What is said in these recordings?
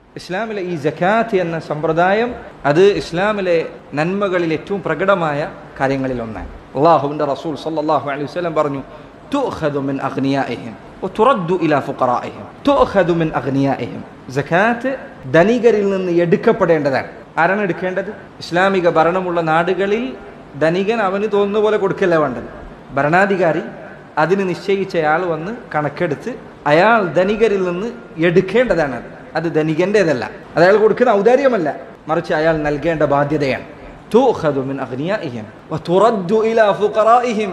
ഇസ്ലാമിലെ ഈ ജക്കാത്ത് എന്ന സമ്പ്രദായം അത് ഇസ്ലാമിലെ നന്മകളിൽ ഏറ്റവും പ്രകടമായ കാര്യങ്ങളിൽ ഒന്നാണ് അള്ളാഹുവിൻ്റെ റസൂൽ സല്ലല്ലാഹു അലൈഹി വസല്ലം പറഞ്ഞു تؤخذ من أغنيائهم وترد إلى فقرائهم تؤخذ من أغنيائهم സക്കാത്ത് ധനികരിൽ നിന്ന് എടുക്കപ്പെടേണ്ടതാണ് ആരാണ് എടുക്കേണ്ടത് ഇസ്ലാമിക ഭരണമുള്ള നാടുകളിൽ ധനികൻ അവന് തോന്നുന്ന പോലെ കൊടുക്കല്ല വേണ്ടത് ഭരണാധികാരി അതിന് നിശ്ചയിച്ചയാൾ വന്ന് കണക്കെടുത്ത് അയാൾ ധനികരിൽ നിന്ന് എടുക്കേണ്ടതാണ് അത് അത് ധനികൻ്റെതല്ല അത് അയാൾ കൊടുക്കുന്ന ഔദാര്യമല്ല മറിച്ച് അയാൾ നൽകേണ്ട ബാധ്യതയാണ് تؤخذ من أغنيائهم وترد إلى فقرائهم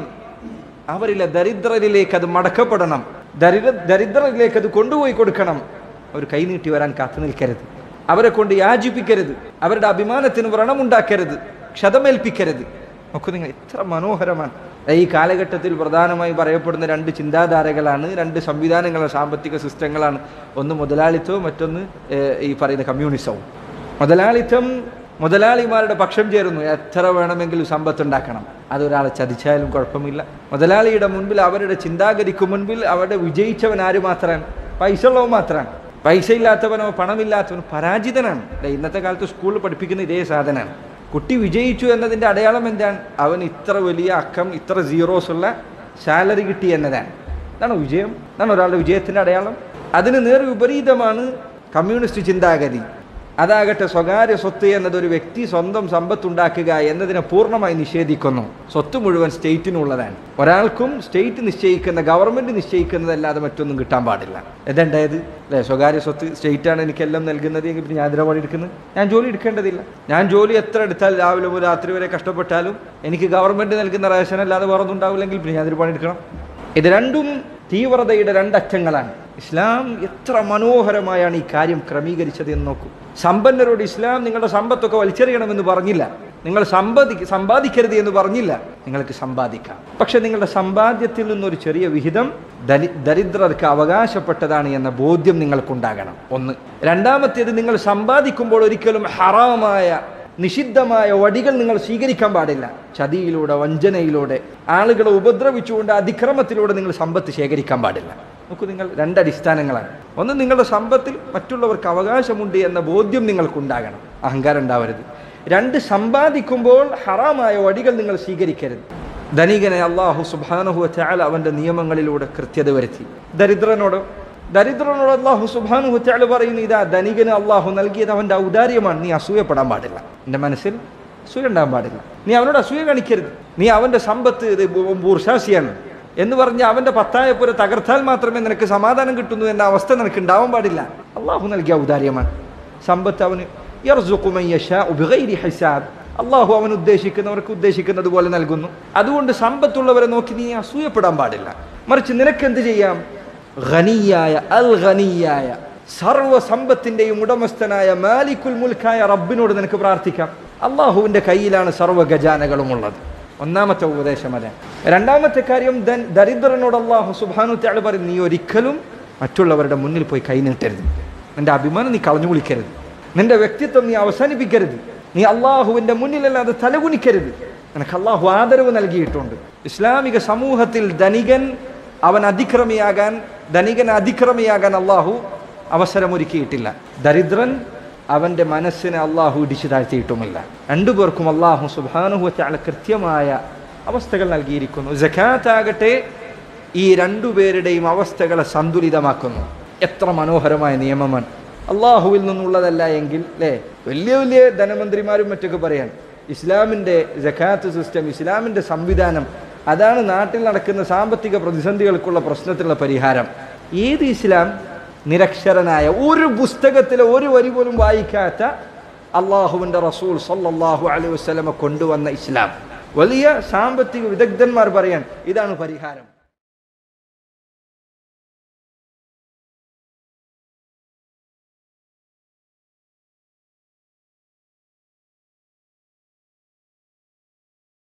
അവരിലെ ദരിദ്രരിലേക്ക് അത് മടക്കപ്പെടണം ദരിദ്ര ദരിദ്രരിലേക്ക് അത് കൊണ്ടുപോയി കൊടുക്കണം അവർ കൈനീട്ടി വരാൻ കാത്തു നിൽക്കരുത് അവരെ കൊണ്ട് യാചിപ്പിക്കരുത് അവരുടെ അഭിമാനത്തിന് വ്രണമുണ്ടാക്കരുത് ക്ഷതമേൽപ്പിക്കരുത് നോക്കൂ നിങ്ങൾ എത്ര മനോഹരമാണ് ഈ കാലഘട്ടത്തിൽ പ്രധാനമായി പറയപ്പെടുന്ന രണ്ട് ചിന്താധാരകളാണ് രണ്ട് സംവിധാനങ്ങളാണ് സാമ്പത്തിക സിസ്റ്റങ്ങളാണ് ഒന്ന് മുതലാളിത്തവും മറ്റൊന്ന് ഏഹ്, ഈ പറയുന്ന കമ്മ്യൂണിസവും മുതലാളിത്തം മുതലാളിമാരുടെ പക്ഷം ചേരുന്നു എത്ര വേണമെങ്കിലും സമ്പത്ത് ഉണ്ടാക്കണം അതൊരാളെ ചതിച്ചാലും കുഴപ്പമില്ല മുതലാളിയുടെ മുൻപിൽ അവരുടെ ചിന്താഗതിക്ക് മുൻപിൽ അവിടെ വിജയിച്ചവൻ ആര് മാത്രമാണ് പൈസ ഉള്ളവൻ മാത്രമാണ് പൈസ ഇല്ലാത്തവനോ പണമില്ലാത്തവനോ പരാജിതനാണ് ദേ ഇന്നത്തെ കാലത്ത് സ്കൂളിൽ പഠിപ്പിക്കുന്ന ഇതേ സാധനമാണ് കുട്ടി വിജയിച്ചു എന്നതിൻ്റെ അടയാളം എന്താണ് അവൻ ഇത്ര വലിയ അക്കം ഇത്ര സീറോസ് ഉള്ള സാലറി കിട്ടി എന്നതാണ് അതാണ് വിജയം അതാണ് ഒരാളുടെ വിജയത്തിൻ്റെ അടയാളം അതിന് നേർ വിപരീതമാണ് കമ്മ്യൂണിസ്റ്റ് ചിന്താഗതി അതാകട്ടെ സ്വകാര്യ സ്വത്ത് എന്നതൊരു വ്യക്തി സ്വന്തം സമ്പത്തുണ്ടാക്കുക എന്നതിനെ പൂർണ്ണമായി നിഷേധിക്കുന്നു സ്വത്ത് മുഴുവൻ സ്റ്റേറ്റിനുള്ളതാണ് ഒരാൾക്കും സ്റ്റേറ്റ് നിശ്ചയിക്കുന്ന ഗവൺമെന്റ് നിശ്ചയിക്കുന്നതല്ലാതെ മറ്റൊന്നും കിട്ടാൻ പാടില്ല ഇതുണ്ടായത് അല്ലേ സ്വകാര്യ സ്വത്ത് സ്റ്റേറ്റാണ് എനിക്കെല്ലാം നൽകുന്നത് എങ്കിൽ പിന്നെ ഞാൻ എന്തിനാ പണി എടുക്കുന്നത് ഞാൻ ജോലി എടുക്കേണ്ടതില്ല ഞാൻ ജോലി എത്ര എടുത്താൽ രാവിലെ മുതൽ രാത്രി വരെ കഷ്ടപ്പെട്ടാലും എനിക്ക് ഗവൺമെന്റ് നൽകുന്ന റേഷൻ അല്ലാതെ വേറെ ഒന്നും ഉണ്ടാവില്ലെങ്കിൽ പിന്നെ ഞാൻ അതിന് പണി എടുക്കണം ഇത് രണ്ടും തീവ്രതയുടെ രണ്ടറ്റങ്ങളാണ് ഇസ്ലാം എത്ര മനോഹരമായാണ് ഈ കാര്യം ക്രമീകരിച്ചത് എന്ന് നോക്കൂ സമ്പന്നരോട് ഇസ്ലാം നിങ്ങളുടെ സമ്പത്തൊക്കെ വലിച്ചെറിയണമെന്ന് പറഞ്ഞില്ല നിങ്ങൾ സമ്പാദി സമ്പാദിക്കരുത് എന്ന് പറഞ്ഞില്ല നിങ്ങൾക്ക് സമ്പാദിക്കാം പക്ഷെ നിങ്ങളുടെ സമ്പാദ്യത്തിൽ നിന്നൊരു ചെറിയ വിഹിതം ദരി ദരിദ്രർക്ക് അവകാശപ്പെട്ടതാണ് എന്ന ബോധ്യം നിങ്ങൾക്കുണ്ടാകണം ഒന്ന് രണ്ടാമത്തേത് നിങ്ങൾ സമ്പാദിക്കുമ്പോൾ ഒരിക്കലും ഹറാമായ നിഷിദ്ധമായ വടികൾ നിങ്ങൾ സ്വീകരിക്കാൻ പാടില്ല ചതിയിലൂടെ വഞ്ചനയിലൂടെ ആളുകളെ ഉപദ്രവിച്ചുകൊണ്ട് അതിക്രമത്തിലൂടെ നിങ്ങൾ സമ്പത്ത് ശേഖരിക്കാൻ പാടില്ല നോക്കൂ നിങ്ങൾ രണ്ടടിസ്ഥാനങ്ങളാണ് ഒന്ന് നിങ്ങളുടെ സമ്പത്തിൽ മറ്റുള്ളവർക്ക് അവകാശമുണ്ട് എന്ന ബോധ്യം നിങ്ങൾക്കുണ്ടാകണം അഹങ്കാരം ഉണ്ടാവരുത് രണ്ട് സമ്പാദിക്കുമ്പോൾ ഹറാമായ വടികൾ നിങ്ങൾ സ്വീകരിക്കരുത് ധനികനെ അള്ളാഹു സുബാനഹു ചാല അവൻ്റെ നിയമങ്ങളിലൂടെ കൃത്യത വരുത്തി ദരിദ്രനോട് ദരിദ്രനോട് അള്ളാഹു സുബാനു ചാല പറയുന്നു ഇതാ ധനികന് അള്ളാഹു നൽകിയത് അവൻ്റെ ഔദാര്യമാണ് നീ അസൂയപ്പെടാൻ പാടില്ല എൻ്റെ മനസ്സിൽ അസൂയ ഉണ്ടാകാൻ പാടില്ല നീ അവനോട് അസൂയ കാണിക്കരുത് നീ അവൻ്റെ സമ്പത്ത് ഇത് ബൂർഷാസിയാണ് എന്ന് പറഞ്ഞ് അവൻ്റെ പത്തായപ്പുര തകർത്താൽ മാത്രമേ നിനക്ക് സമാധാനം കിട്ടുന്നു എന്ന അവസ്ഥ നിനക്ക് ഉണ്ടാവാൻ പാടില്ല അള്ളാഹു നൽകിയ ഔദാര്യമാണ് സമ്പത്ത് അവന് യർസുഖു മൻ യശാഉ ബിഗൈരി ഹിസാബ് അള്ളാഹു അവൻ ഉദ്ദേശിക്കുന്നവർക്ക് ഉദ്ദേശിക്കുന്നത് പോലെ നൽകുന്നു അതുകൊണ്ട് സമ്പത്തുള്ളവരെ നോക്കി നീ അസൂയപ്പെടാൻ പാടില്ല മറിച്ച് നിനക്ക് എന്ത് ചെയ്യാം ഖനിയായ അൽ ഖനിയായ സർവ സമ്പത്തിന്റെയും ഉടമസ്ഥനായ മാലിക്കുൽ മുൽക്കായ റബ്ബിനോട് നിനക്ക് പ്രാർത്ഥിക്കാം അള്ളാഹുവിന്റെ കയ്യിലാണ് സർവ്വ ഖജാനകളും ഉള്ളത് ഒന്നാമത്തെ ഉപദേശം അതെ രണ്ടാമത്തെ കാര്യം ദൻ- ദരിദ്രനോട് അള്ളാഹു സുബാനു താള് പറയും നീ ഒരിക്കലും മറ്റുള്ളവരുടെ മുന്നിൽ പോയി കൈ നീട്ടരുത് നിന്റെ അഭിമാനം നീ കളഞ്ഞു വിളിക്കരുത് നിന്റെ വ്യക്തിത്വം നീ അവസാനിപ്പിക്കരുത് നീ അള്ളാഹുവിന്റെ മുന്നിലല്ലാതെ തലകുനിക്കരുത് നിനക്ക് അള്ളാഹു ആദരവ് നൽകിയിട്ടുണ്ട് ഇസ്ലാമിക സമൂഹത്തിൽ ധനികൻ അവൻ അതിക്രമിയാകാൻ ധനികൻ അതിക്രമിയാകാൻ അള്ളാഹു അവസരമൊരുക്കിയിട്ടില്ല ദരിദ്രൻ അവൻ്റെ മനസ്സിനെ അള്ളാഹു ഇടിച്ചു താഴ്ത്തിയിട്ടുമില്ല രണ്ടുപേർക്കും അള്ളാഹു സുബാനുഹുവറ്റാളെ കൃത്യമായ അവസ്ഥകൾ നൽകിയിരിക്കുന്നു ജക്കാത്ത് ആകട്ടെ ഈ രണ്ടുപേരുടെയും അവസ്ഥകളെ സന്തുലിതമാക്കുന്നു എത്ര മനോഹരമായ നിയമമാണ് അള്ളാഹുവിൽ നിന്നുള്ളതല്ല എങ്കിൽ അല്ലേ വലിയ വലിയ ധനമന്ത്രിമാരും മറ്റൊക്കെ പറയാൻ ഇസ്ലാമിൻ്റെ ജക്കാത്ത് സിസ്റ്റം ഇസ്ലാമിൻ്റെ സംവിധാനം അതാണ് നാട്ടിൽ നടക്കുന്ന സാമ്പത്തിക പ്രതിസന്ധികൾക്കുള്ള പ്രശ്നത്തിനുള്ള പരിഹാരം ഏത് ഇസ്ലാം നിരക്ഷരനായ ഒരു പുസ്തകത്തിലെ ഒരു വരി പോലും വായിക്കാത്ത അള്ളാഹുവിൻ്റെ റസൂൽ സല്ലല്ലാഹു അലൈഹി വസല്ലമ കൊണ്ടുവന്ന ഇസ്ലാം വലിയ സാമ്പത്തിക വിദഗ്ധന്മാർ പറയാൻ ഇതാണ് പരിഹാരം